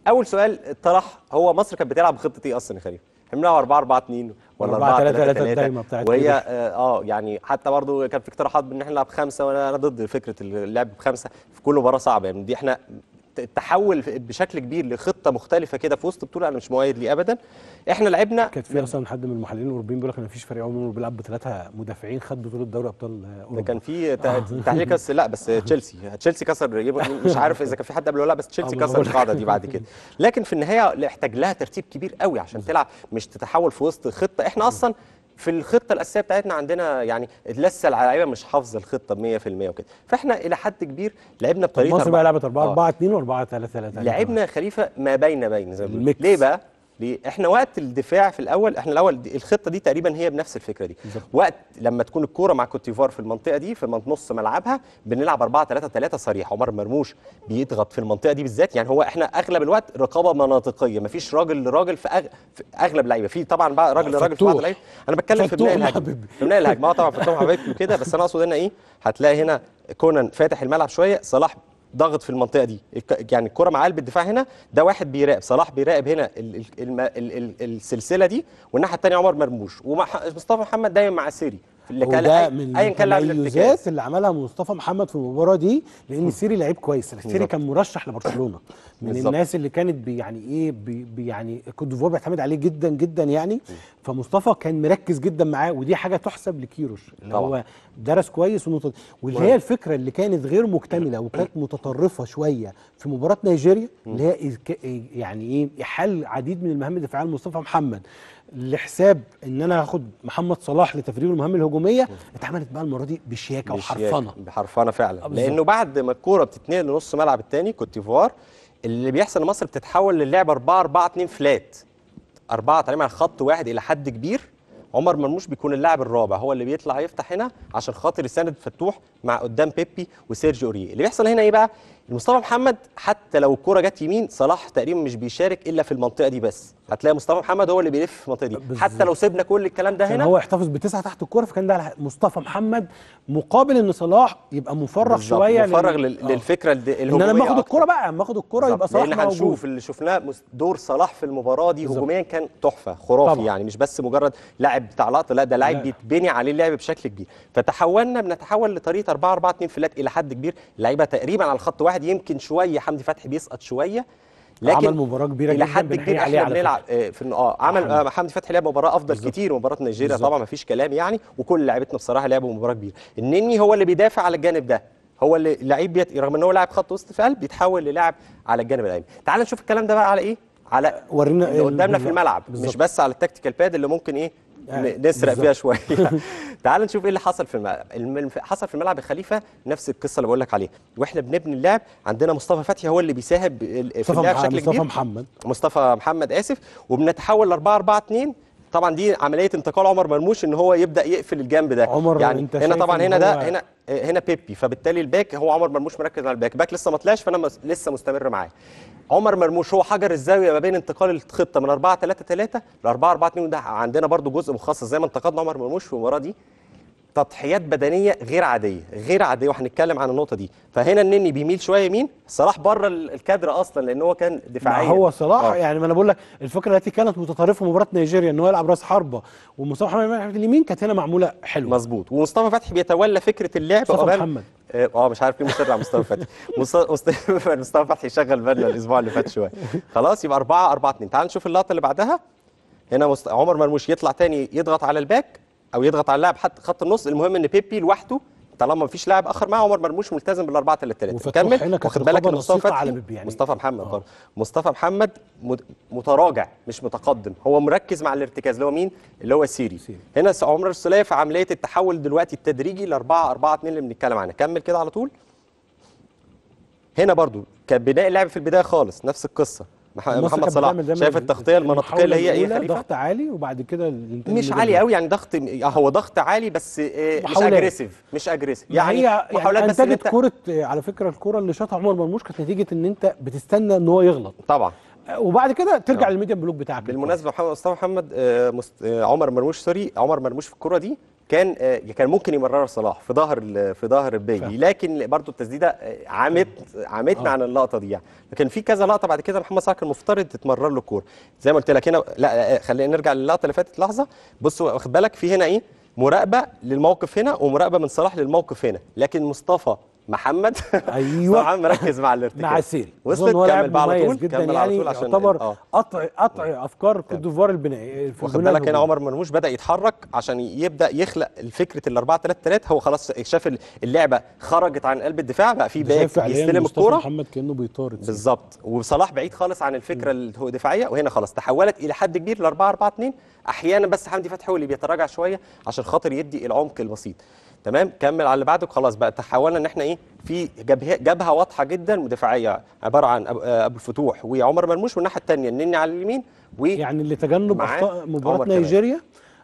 اول سؤال طرح هو مصر كانت بتلعب بخطه ايه اصلا يا خليل؟ احنا بنلعب 4 4 2 ولا 4 4 3 3 3 3 الدايمة بتاعت وهي كيروش. اه آه، يعني حتى برضو كان في اقتراحات بان احنا نلعب خمسه وانا أنا ضد فكره اللعب بخمسه في كل مباراه صعبه يعني دي احنا التحول بشكل كبير لخطه مختلفه كده في وسط بطوله انا مش مؤيد ليه ابدا احنا لعبنا كانت في اصلا حد من المحللين الاوروبيين بيقول لك ان مفيش فريق عمره بيلعب بثلاثه مدافعين خد بطوله دوري ابطال ده اوروبا كان في تع- تحليل كاس لا بس تشيلسي تشيلسي كسر يبقى مش عارف اذا كان في حد قبله ولا لا بس تشيلسي آه، ما كسر بقول لك. القاعده دي بعد كده لكن في النهايه احتاج لها ترتيب كبير قوي عشان تلعب مش تتحول في وسط خطه احنا اصلا في الخطه الاساسيه بتاعتنا عندنا يعني لسه اللعيبه مش حافظه الخطه ب 100% وكده فاحنا الى حد كبير لعبنا طب بطريقه مصر بقى أربعة- لعبت 4 آه. 4 2 و 4 3 3 لعبنا خليفه ما بين بين زي ما بيقولوا. الميكس. ليه بقى؟ ليه؟ احنا وقت الدفاع في الاول احنا الاول دي الخطه دي تقريبا هي بنفس الفكره دي بالظبط. وقت لما تكون الكوره مع كوتيفار في المنطقه دي في من- نص ملعبها بنلعب 4 3 3 صريح عمر مرموش بيضغط في المنطقه دي بالذات يعني هو احنا اغلب الوقت رقابه مناطقيه مفيش راجل لراجل في, أغ... في اغلب لعيبه في طبعا بقى راجل لراجل في بعض فتوح. اللعيبه انا بتكلم في فتوح بناء الهجمه حبيبي. في بناء الهجمه اه طبعا فتوح حبيبي وكده بس انا اقصد هنا ايه هتلاقي هنا كونان فاتح الملعب شويه صلاح ضغط في المنطقه دي الك- يعني الكره مع قلب الدفاع هنا ده واحد بيراقب صلاح بيراقب هنا ال ال الم ال ال السلسله دي والناحيه الثانيه عمر مرموش ومصطفى محمد دايما مع سيري في اللي كان وده أي- من ايا كان لاعب الارتكاز التميزات اللي عملها مصطفى محمد في المباراه دي لان سيري لعيب كويس سيري بالظبط. كان مرشح لبرشلونه من بالظبط. الناس اللي كانت بي يعني ايه بي بي يعني كوت ديفوار بيعتمد عليه جدا جدا يعني فمصطفى كان مركز جدا معاه ودي حاجه تحسب لكيروش اللي طبعا. هو درس كويس ونط... واللي هي الفكره اللي كانت غير مكتمله وكانت متطرفه شويه في مباراه نيجيريا اللي هي إذ- يعني ايه احال عديد من المهام الدفاعيه لمصطفى محمد لحساب ان انا هاخد محمد صلاح لتفريغ المهام الهجوميه اتعملت بقى المره دي بشياكه وحرفنه بحرفنه فعلا بالظبط. لانه بعد ما الكوره بتتنقل لنص ملعب الثاني كوت ديفوار اللي بيحصل لمصر بتتحول للعب 4 4 2 فلات أربعة تقريبا على خط واحد إلى حد كبير عمر مرموش بيكون اللاعب الرابع هو اللي بيطلع يفتح هنا عشان خاطر يساند فتوح مع قدام بيبي وسيرجيو اوريه اللي بيحصل هنا ايه بقى مصطفى محمد حتى لو الكوره جت يمين صلاح تقريبا مش بيشارك الا في المنطقه دي بس هتلاقي مصطفى محمد هو اللي بيلف في المنطقه دي بالظبط. حتى لو سيبنا كل الكلام ده كان هنا هو يحتفظ بتسعه تحت الكوره فكان ده على مصطفى محمد مقابل ان صلاح يبقى مفرغ بالظبط، شويه مفرغ لل- لل... آه. للفكره الد- ان الهجوميه انا لما اخد أكتر. الكوره بقى لما اخد الكوره يبقى بالظبط، صلاح لان موجود هنشوف اللي شفناه مس- دور صلاح في المباراه دي بالظبط. هجوميا كان تحفه خرافي طبعا. يعني مش بس مجرد لاعب بتاع لقطه لا ده لاعب لا. بيتبني عليه اللعب بشكل كبير فتحولنا بنتحول لطريقه 4 4 2 فلات الى حد كبير اللعيبه تقريبا على الخط واحد يمكن شويه حمدي فتحي بيسقط شويه لكن عمل مباراه كبيره الى جدا حد بنحيي كبير عليه احنا على بنلعب فكرة. آه، في الن- اه عمل حمدي. آه، حمدي فتحي لعب مباراه افضل بالظبط. كتير من مباراه نيجيريا بالظبط. طبعا ما فيش كلام يعني وكل لعيبتنا بصراحه لعبوا مباراه كبيره النني هو اللي بيدافع على الجانب ده هو اللي لعيب بيت... رغم ان هو لاعب خط وسط في قلب بيتحول للاعب على الجانب الايمن تعال نشوف الكلام ده بقى على ايه على ورينا اللي قدامنا في بالظبط. الملعب بالظبط. مش بس على التكتيكال باد اللي ممكن ايه يعني ن- نسرق بالظبط. فيها شويه تعال نشوف ايه اللي حصل في الملعب الم- حصل في الملعب يا خليفه نفس القصه اللي بقول لك عليها واحنا بنبني اللعب عندنا مصطفى فتحي هو اللي بيساهم ب- في مصطفى اللعب مح- بشكل مصطفى كبير محمد مصطفى محمد اسف وبنتحول ل 4 4 2 طبعا دي عمليه انتقال عمر مرموش ان هو يبدا يقفل الجنب ده عمر، يعني أنت هنا شايف طبعا إن هنا هو- ده هنا هنا بيبي فبالتالي الباك هو عمر مرموش مركز على الباك باك لسه ما طلعش فانا مس- لسه مستمر معاه عمر مرموش هو حجر الزاويه ما بين انتقال الخطه من 4 3 3 ل 4 4 2 ده عندنا برضو جزء مخصص زي ما انتقدنا عمر مرموش في المباراه دي تضحيات بدنيه غير عاديه غير عاديه وهنتكلم عن النقطه دي فهنا النني بيميل شويه يمين صلاح بره ال- الكادر اصلا لان هو كان ما دفاعيا هو صلاح آه. يعني ما انا بقول لك الفكره التي كانت متطرفه في مباراه نيجيريا ان هو يلعب راس حربه ومصطفى محمد يلعب ناحية اليمين كانت هنا معموله حلوه مظبوط ومصطفى فتحي بيتولى فكره اللعب مصطفى عقبال- محمد. اه آه، مش عارف ليه مصر على مصطفى فتحي مص- مصطفى مصطفى فتحي شغل بالنا الاسبوع اللي فات شويه خلاص يبقى 4 4 2 تعال نشوف اللقطه اللي بعدها هنا مست... عمر مرموش يطلع تاني يضغط على الباك او يضغط على اللاعب حتى خط النص المهم ان بيبي لوحده طالما مفيش لاعب اخر معاه عمر مرموش ملتزم بال 4 3 3 وفتوح هنا كانت واخد بالك رقابة ان مصطفى لصيقة على فتحي بيبي يعني. مصطفى محمد آه. برضه مصطفى محمد مت- متراجع مش متقدم هو مركز مع الارتكاز اللي هو مين اللي هو سيري, سيري. هنا س- عمر السوليه في عمليه التحول دلوقتي التدريجي ل 4 4 2 اللي بنتكلم عنها كمل كده على طول هنا برضو كان بدايه اللعب في البدايه خالص نفس القصه مح- مصر محمد كانت صلاح بتعمل دايماً شايف التغطيه المناطقيه اللي هي ايه يا المحاولة خليفه الأولى ضغط عالي وبعد كده الانتاج مش اللي عالي جنبه. قوي يعني ضغط آه، هو ضغط عالي بس آه، مش محاولات. اجريسيف مش اجريسيف يعني يعني هي محاولات يعني بس إن انتجت انت كوره على فكره الكوره اللي شاطها عمر مرموش كانت نتيجه ان انت بتستنى ان هو يغلط طبعا وبعد كده ترجع آه. للميديا بلوك بتاعك بالمناسبه محمد مصطفى محمد آه، مست- آه، عمر مرموش سوري عمر مرموش في الكره دي كان آه، كان ممكن يمررها صلاح في ظهر ال- في ظهر البيلي فاهم. لكن برضو التسديده آه، عمت عمتنا آه. عن اللقطه دي يعني لكن في كذا لقطه بعد كده محمد صلاح كان المفترض تتمرر له الكوره زي ما قلت لك هنا لا آه، خلينا نرجع للقطه اللي فاتت لحظه بص واخد بالك في هنا ايه مراقبه للموقف هنا ومراقبه من صلاح للموقف هنا لكن مصطفى محمد أيوة. طبعا مركز مع الارتكاز مع السيري وصلت أظن هو كمل لاعب بقى على مميز طول جدا كمل على يعني طول عشان يعتبر اه قطع قطع افكار كوت ديفوار البنائيه في واخد البناء بالك هنا الهجومي. عمر مرموش بدا يتحرك عشان يبدا يخلق فكره ال 4 3 3 هو خلاص شاف اللعبه خرجت عن قلب الدفاع بقى في ده شايف باك فعليا بيستلم مصطفى الكوره محمد كانه بيطارد بالظبط وصلاح بعيد خالص عن الفكره الدفاعيه وهنا خلاص تحولت الى حد كبير ل 4 4 2 احيانا بس حمدي فتحي هو اللي بيتراجع شويه عشان خاطر يدي العمق البسيط تمام كمل على اللي بعده خلاص بقى تحولنا ان احنا ايه في جبهه جبهه واضحه جدا دفاعيه عباره عن أبو- آه، ابو الفتوح وعمر مرموش والناحيه الثانيه النني على اليمين و يعني اللي تجنب معاه اخطاء مباراه عمر كمان. نيجيريا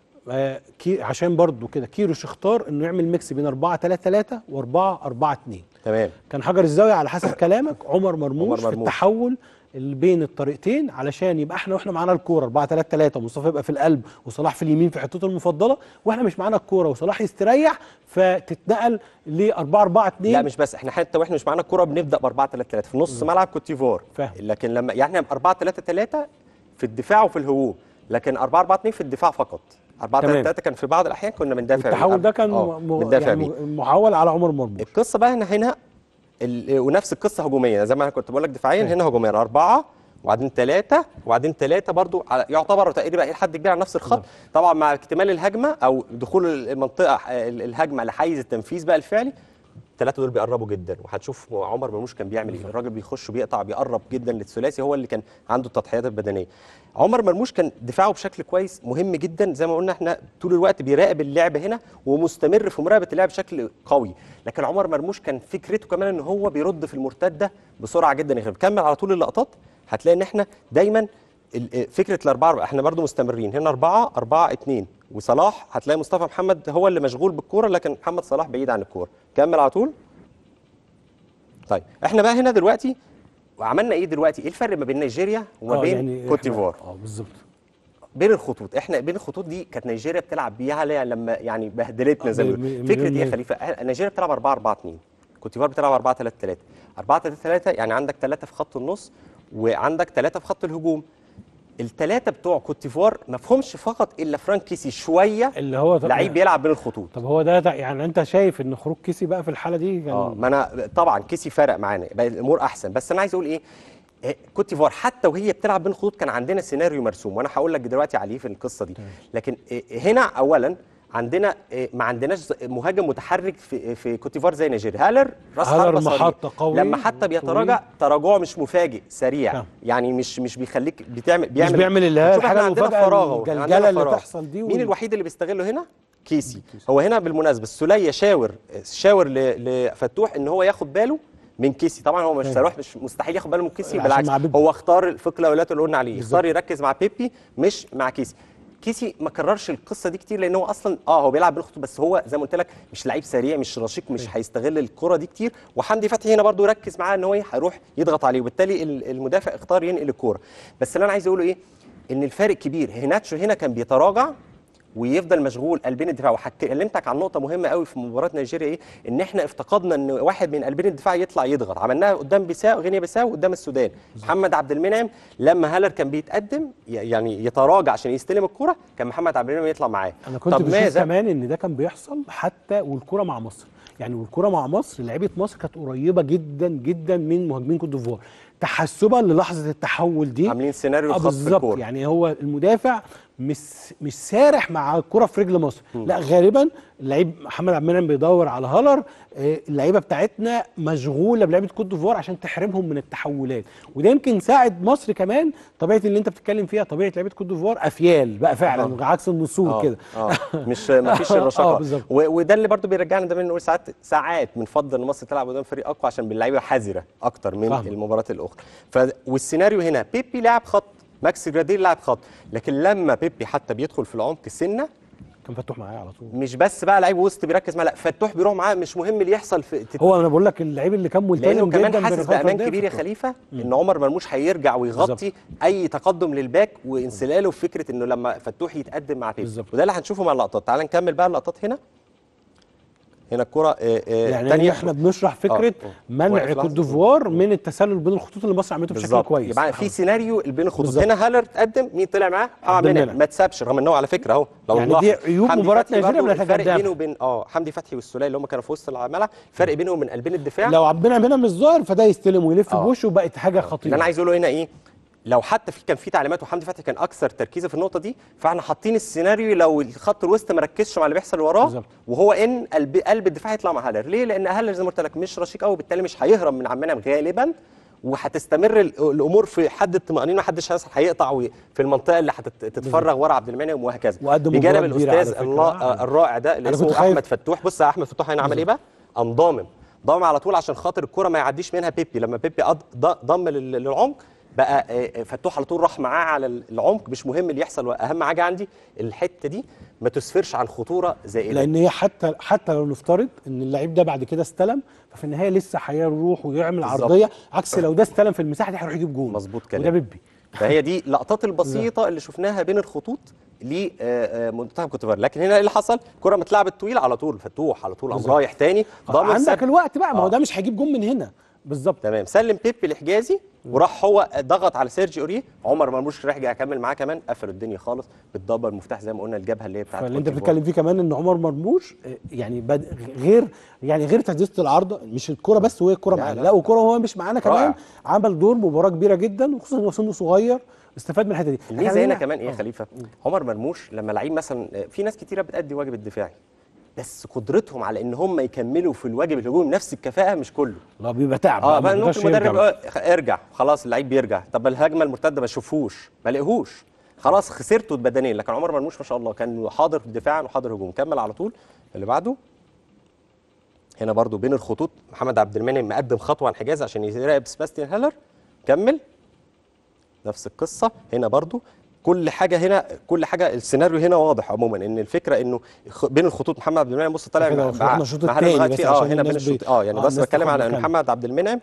آه كي عشان برضو كده كيروش اختار انه يعمل ميكس بين 4 3 3 و4 4 2 تمام كان حجر الزاويه على حسب كلامك عمر مرموش, عمر في مرموش. التحول اللي بين الطريقتين علشان يبقى احنا واحنا معانا الكوره 4 3 3 ومصطفى يبقى في القلب وصلاح في اليمين في حتته المفضله واحنا مش معانا الكوره وصلاح يستريح فتتنقل ل 4 4 2 لا مش بس احنا حتى واحنا مش معانا الكوره بنبدا ب 4 3 3 في نص ملعب كوت ديفوار فاهم. لكن لما يعني احنا 4 3 3 في الدفاع وفي الهجوم لكن 4 4 2 في الدفاع فقط 4 3 تمام. 3 كان في بعض الاحيان كنا بندافع التحول ده كان آه، م- بندافع يعني بيه م- محول على عمر مرموش القصه بقى هنا هنا ال- ونفس القصه هجوميه زي ما انا كنت بقول لك دفاعيا فاهم. هنا هجوميا اربعه وبعدين ثلاثه وبعدين ثلاثه برضو على يعتبر تقريبا الى حد كبير على نفس الخط طبعا مع اكتمال الهجمه او دخول المنطقه ال- الهجمه لحيز التنفيذ بقى الفعلي الثلاثه دول بيقربوا جدا وهتشوف عمر مرموش كان بيعمل ايه الراجل بيخش وبيقطع بيقرب جدا للثلاثي هو اللي كان عنده التضحيات البدنيه عمر مرموش كان دفاعه بشكل كويس مهم جدا زي ما قلنا احنا طول الوقت بيراقب اللعب هنا ومستمر في مراقبه اللعب بشكل قوي لكن عمر مرموش كان فكرته كمان ان هو بيرد في المرتده بسرعه جدا يخرب كمل على طول اللقطات هتلاقي ان احنا دايما ال- فكره الاربعه احنا برضو مستمرين هنا اربعه اربعه اتنين وصلاح هتلاقي مصطفى محمد هو اللي مشغول بالكوره لكن محمد صلاح بعيد عن الكوره كمل على طول طيب احنا بقى هنا دلوقتي وعملنا ايه دلوقتي ايه الفرق ما بين نيجيريا وما آه، بين يعني كوت إحنا- ديفوار اه بالظبط بين الخطوط احنا بين الخطوط دي كانت نيجيريا بتلعب بيها عليها لما يعني بهدلتنا زي ما ب- بيقولوا ب- فكره ايه مليون يا خليفه إحنا- نيجيريا بتلعب 4 4 2 كوت ديفوار بتلعب 4 3 3 4 3 3 يعني عندك ثلاثه في خط النص وعندك ثلاثه في خط الهجوم الثلاثه بتوع كوت ديفوار ما فيهمش فقط الا فرانك كيسي شويه اللي هو طب- لعيب بيلعب بين الخطوط طب هو ده, ده يعني انت شايف ان خروج كيسي بقى في الحاله دي كان اه ما انا طبعا كيسي فرق معانا بقى الامور احسن بس انا عايز اقول ايه إيه، كوت ديفوار حتى وهي بتلعب بين الخطوط كان عندنا سيناريو مرسوم وانا هقول لك دلوقتي عليه في القصه دي لكن إيه، هنا اولا عندنا إيه، ما عندناش مهاجم متحرك في في كوت ديفوار زي نيجيريا هالر راس هالر حربة صريح. محطة قوي لما حتى بيتراجع تراجعه مش مفاجئ سريع فاهم. يعني مش مش بيخليك بتعمل بيعمل مش بيعمل اللي هي شوف الحاجة احنا عندنا المفاجأة فراغ أهو، الجلجلة عندنا اللي فراغ. تحصل دي مين وال- الوحيد اللي بيستغله هنا كيسي هو هنا بالمناسبه السوليه شاور شاور ل- لفتوح ان هو ياخد باله من كيسي طبعا هو مش فاهم. صلاح مش مستحيل ياخد باله من كيسي عشان بالعكس مع بيبي. هو اختار الفكره الاولاد اللي قلنا عليه بالظبط. اختار يركز مع بيبي مش مع كيسي كيسي ما كررش القصه دي كتير لان هو اصلا اه هو بيلعب بالخطوط بس هو زي ما قلت لك مش لعيب سريع مش رشيق مش هيستغل الكره دي كتير وحمدي فتحي هنا برضو ركز معاه ان هو إيه، هيروح يضغط عليه وبالتالي ال- المدافع اختار ينقل الكوره بس اللي انا عايز اقوله ايه ان الفارق كبير هيناتشو هنا كان بيتراجع ويفضل مشغول قلبين الدفاع وكلمتك عن نقطه مهمه قوي في مباراه نيجيريا ايه ان احنا افتقدنا ان واحد من قلبين الدفاع يطلع يضغط عملناها قدام بيساو غينيا بيساو قدام السودان محمد عبد المنعم لما هالر كان بيتقدم ي- يعني يتراجع عشان يستلم الكره كان محمد عبد المنعم يطلع معاه انا كنت طب بشوف ماذا كمان ان ده كان بيحصل حتى والكره مع مصر يعني والكره مع مصر لعيبه مصر كانت قريبه جدا جدا من مهاجمين كوت ديفوار تحسبا للحظه التحول دي عاملين سيناريو اه خاص بالظبط بالكوره يعني هو المدافع مش مش سارح مع الكره في رجل مصر لا غالبا اللعيب محمد عبد المنعم بيدور على هالر آه، اللعيبه بتاعتنا مشغوله بلعيبه كوت ديفوار عشان تحرمهم من التحولات وده يمكن ساعد مصر كمان طبيعه اللي انت بتتكلم فيها طبيعه لعيبه كوت ديفوار افيال بقى فعلا آه. عكس النسور اه كده اه مش ما فيش آه، الرشاقه بالظبط. و- وده اللي برضو بيرجعنا دايما نقول ساعات ساعات بنفضل ان مصر تلعب قدام فريق اقوى عشان باللعيبه حذره اكتر من فاهمك. المباريات الاخرى ف والسيناريو هنا بيبي لاعب خط ماكس جراديل لاعب خط لكن لما بيبي حتى بيدخل في العمق سنه كان فتوح معايا على طول مش بس بقى لعيب وسط بيركز معاه لا فتوح بيروح معاه مش مهم اللي يحصل في هو انا بقول لك اللعيب اللي كان لانه ملتزم كمان جدا حاسس بالرفاقة بامان الفردية كبير يا فتوح. خليفه ان عمر مرموش هيرجع ويغطي اي تقدم للباك وانسلاله في فكره انه لما فتوح يتقدم مع بيبي بالظبط. وده اللي هنشوفه مع اللقطات تعال نكمل بقى اللقطات هنا هنا الكره آه، آه، يعني تانية. احنا بنشرح فكره آه. واقف منع لحظة. كوت ديفوار من التسلل بين الخطوط اللي مصر عملته بشكل بالظبط كويس يبقى في سيناريو بين الخطوط بالظبط. هنا هالر تقدم مين طلع معاه اه عبد منعم المنعم. ما تسابش رغم ان هو على فكره اهو لو يعني نلاحظ دي عيوب حمدي مباراة فتحي نيجيريا برضو بنتجنبها. الفرق بينه وبين اه حمدي فتحي والسوليه اللي هم كانوا في وسط الملعب الفرق بينهم من قلبين الدفاع لو عبنا هنا مش ظاهر فده يستلم ويلف آه. بوشه وبقت حاجه اللي خطيره انا عايز اقوله هنا ايه لو حتى في كان في تعليمات وحمدي فتحي كان اكثر تركيزا في النقطه دي فاحنا حاطين السيناريو لو الخط الوسط ما ركزش مع اللي بيحصل وراه بالظبط. وهو ان قلب قلب الدفاع يطلع مع هالر ليه لان هالر زي ما قلت لك مش رشيق قوي وبالتالي مش هيهرب من عم منعم غالبا وهتستمر ال- الامور في حد الطمانينه ما حدش هيصل- هيقطع وي- في المنطقه اللي هتتفرغ ورا عبد المنعم وهكذا وقدم بجانب مباراة كبيرة على الاستاذ فكرة. الله آه، الرائع ده اللي أنا كنت اسمه خايف. احمد فتوح بص يا احمد فتوح هنا عمل ايه بقى قام ضامم ضامم على طول عشان خاطر الكره ما يعديش منها بيبي لما بيبي قض- ض- ضم لل- للعمق بقى آه، فتوح على طول راح معاه على العمق مش مهم اللي يحصل اهم حاجه عندي الحته دي ما تسفرش عن خطوره زائده لان هي حتى حتى لو نفترض ان اللعيب ده بعد كده استلم ففي النهايه لسه هيروح ويعمل بالظبط. عرضيه عكس لو ده استلم في المساحه دي هيروح يجيب جول مظبوط كلام. وده بيبي فهي دي اللقطات البسيطه اللي شفناها بين الخطوط لمنتخب كوت ديفوار لكن هنا ايه اللي حصل كره متلعبت طويله على طول فتوح على طول قام بالظبط. رايح تاني ضامن عندك سد. الوقت بقى ما هو آه. ده مش هيجيب جول من هنا بالظبط تمام سلم بيبي لحجازي وراح هو ضغط على سيرجي اوريه عمر مرموش رجع يكمل معاه كمان قفلوا الدنيا خالص بالضبه المفتاح زي ما قلنا الجبهه اللي هي بتاعت فاللي كوت انت ديفوار. بتتكلم فيه كمان ان عمر مرموش آه، يعني بد... غير يعني غير تسديده العارضه مش الكره بس وهي الكره لا، معانا لا. لا والكره وهو مش معانا كمان رائع. عمل دور مباراه كبيره جدا وخصوصا هو سنه صغير استفاد من الحته دي الميزه إحنا هنا عندنا- كمان ايه يا خليفه عمر مرموش لما لعيب مثلا في ناس كتيره بتأدي واجب الدفاعي بس قدرتهم على ان هم يكملوا في الواجب الهجومي بنفس الكفاءه مش كله لا بيبقى تعب اه ما بقى بيقدرش ممكن المدرب يرجع. آه، خ- ارجع خلاص اللعيب بيرجع طب الهجمه المرتده ما اشوفهوش ما لاقيهوش خلاص خسرته بدنيا لكن عمر مرموش ما شاء الله كان حاضر دفاعا وحاضر هجوم كمل على طول اللي بعده هنا برضو بين الخطوط محمد عبد المنعم مقدم خطوه عن حجاز عشان يراقب سباستيان هيلر كمل نفس القصه هنا برضو كل حاجه هنا كل حاجه السيناريو هنا واضح عموما ان الفكره انه خ- بين الخطوط محمد عبد المنعم بص طالع كده مع- رحنا مع- الشوط مع هيلر التاني لغاية بس فين؟ اه عشان هنا بين الناس الشوط بي- اه يعني آه، بس الناس بتكلم تاخد على مكانها. محمد عبد المنعم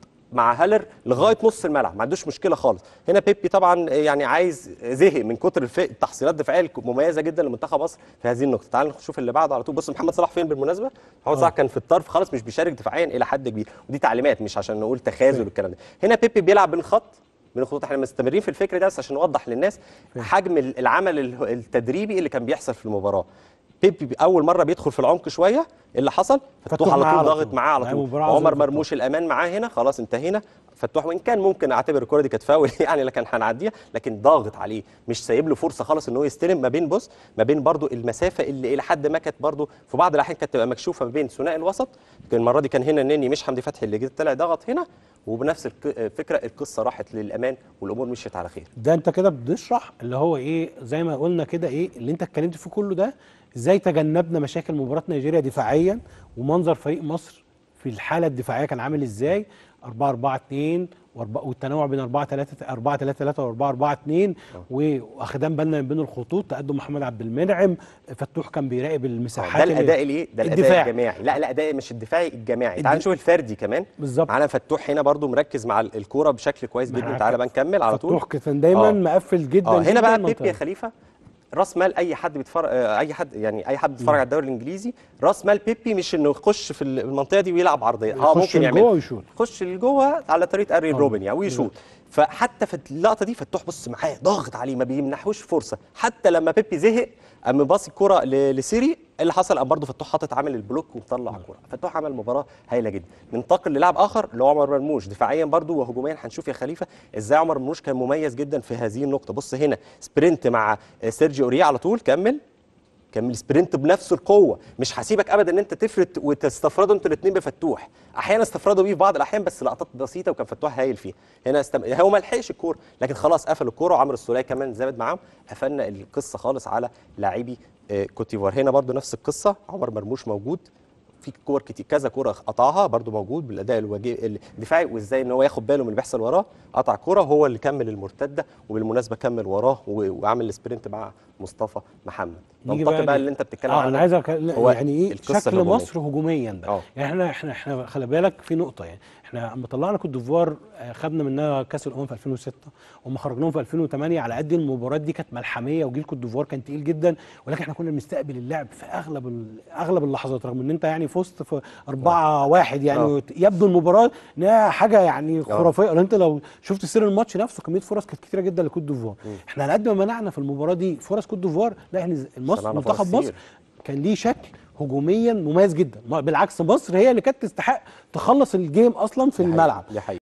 مع هالر لغايه نص الملعب ما عندوش مشكله خالص هنا بيبي طبعا يعني عايز زهق من كتر الف- التحصيلات الدفاعيه المميزه جدا لمنتخب مصر في هذه النقطه تعال نشوف اللي بعده على طول بص محمد صلاح فين بالمناسبه محمد صلاح كان في الطرف خالص مش بيشارك دفاعيا الى حد كبير ودي تعليمات مش عشان نقول تخاذل والكلام ده هنا بيبي بيلعب بالخط من الخطوط احنا مستمرين في الفكر ده بس عشان نوضح للناس حجم ال- العمل ال- التدريبي اللي كان بيحصل في المباراه بيبي اول مره بيدخل في العمق شويه إيه اللي حصل فتوح فتوح على معاه طول على ضاغط طول. معاه على يعني طول مباراة عظيمة عمر فتوح. مرموش الامان معاه هنا خلاص انتهينا فتوح وان كان ممكن اعتبر الكره دي كانت فاول يعني لكن هنعديها لكن ضاغط عليه مش سايب له فرصه خالص ان هو يستلم ما بين بص ما بين برضو المسافه اللي الى حد ما كانت برضو في بعض الاحيان كانت تبقى مكشوفه ما بين ثنائي الوسط لكن المره دي كان هنا النني مش حمدي فتحي اللي جه طلع ضغط هنا وبنفس الك- الفكره القصه راحت للامان والامور مشيت على خير ده انت كده بتشرح اللي هو ايه زي ما قلنا كده ايه اللي انت اتكلمت فيه كله ده ازاي تجنبنا مشاكل مباراه نيجيريا دفاعيا ومنظر فريق مصر في الحاله الدفاعيه كان عامل ازاي 4 4 2 وأربعة- والتنوع بين 4 3 4 3 3 و 4 4 2 واخدان بالنا من بين الخطوط تقدم محمد عبد المنعم فتوح كان بيراقب المساحات ده اللي- الاداء الايه ده الاداء الدفاعي. الجماعي لا لا اداء مش الدفاعي الجماعي الد- تعال نشوف الفردي كمان بالظبط. معانا فتوح هنا برضو مركز مع ال- الكوره بشكل كويس جدا معاك. تعالى بقى نكمل على طول فتوح كان دايما آه. مقفل جدا اه هنا جداً بقى المنطقة. بيبي يا خليفه راس مال اي حد بيتفرج آه، اي حد يعني اي حد بيتفرج على الدوري الانجليزي راس مال بيبي مش انه يخش في المنطقه دي ويلعب عرضيه اه يخش ممكن لجوه يعمل ويشوط. يخش لجوه على طريقه ارين آه. روبن يعني ويشوط فحتى في اللقطه دي فتوح بص معاه ضاغط عليه ما بيمنحوش فرصه حتى لما بيبي زهق قام باص الكره ل- لسيري إيه اللي حصل قام برضه فتوح حاطط عامل البلوك ومطلع الكره فتوح عمل مباراه هايله جدا ننتقل للاعب اخر اللي هو عمر مرموش دفاعيا برضه وهجوميا هنشوف يا خليفه ازاي عمر مرموش كان مميز جدا في هذه النقطه بص هنا سبرنت مع آه، سيرجيو اوريا على طول كمل كمل سبرنت بنفس القوه مش هسيبك ابدا ان انت تفرد وتستفردوا انتوا الاثنين بفتوح احيانا استفردوا بيه في بعض الاحيان بس لقطات بسيطه وكان فتوح هايل فيها هنا استم... هو ما لحقش الكوره لكن خلاص قفل الكوره وعمرو السوليه كمان زاد معاهم قفلنا القصه خالص على لاعبي آه، كوتيفوار هنا برضو نفس القصه عمر مرموش موجود في كور كتير كذا كوره قطعها برضو موجود بالاداء الواجب الدفاعي وازاي ان هو ياخد باله من اللي بيحصل وراه قطع كوره وهو اللي كمل المرتده وبالمناسبه كمل وراه و- وعمل السبرنت مع مصطفى محمد نيجي ننتقل بقى ل- اللي انت بتتكلم اه عنه انا عايز أك... هو يعني ايه القصة شكل الهجومية. مصر هجوميا بقى اه. يعني احنا احنا احنا خلي بالك في نقطه يعني احنا اما طلعنا كوت ديفوار آه، خدنا منها كاس الامم في 2006 وما خرجناهم في 2008 على قد المباريات دي كانت ملحميه وجيل كوت ديفوار كان تقيل جدا ولكن احنا كنا بنستقبل اللعب في اغلب ال- اغلب اللحظات رغم ان انت يعني فزت في 4 1 يعني اه. يبدو المباراه انها حاجه يعني خرافيه لان انت لو شفت سير الماتش نفسه كميه فرص كانت كتيره جدا لكوت ديفوار احنا على قد ما منعنا في المباراه دي فرص كوت ديفوار لا احنا مصر صنعنا فرص منتخب مصر كتير. كان ليه شكل هجوميا مميز جدا ما- بالعكس مصر هي اللي كانت تستحق تخلص الجيم اصلا في دي حقيقة، الملعب دي حقيقة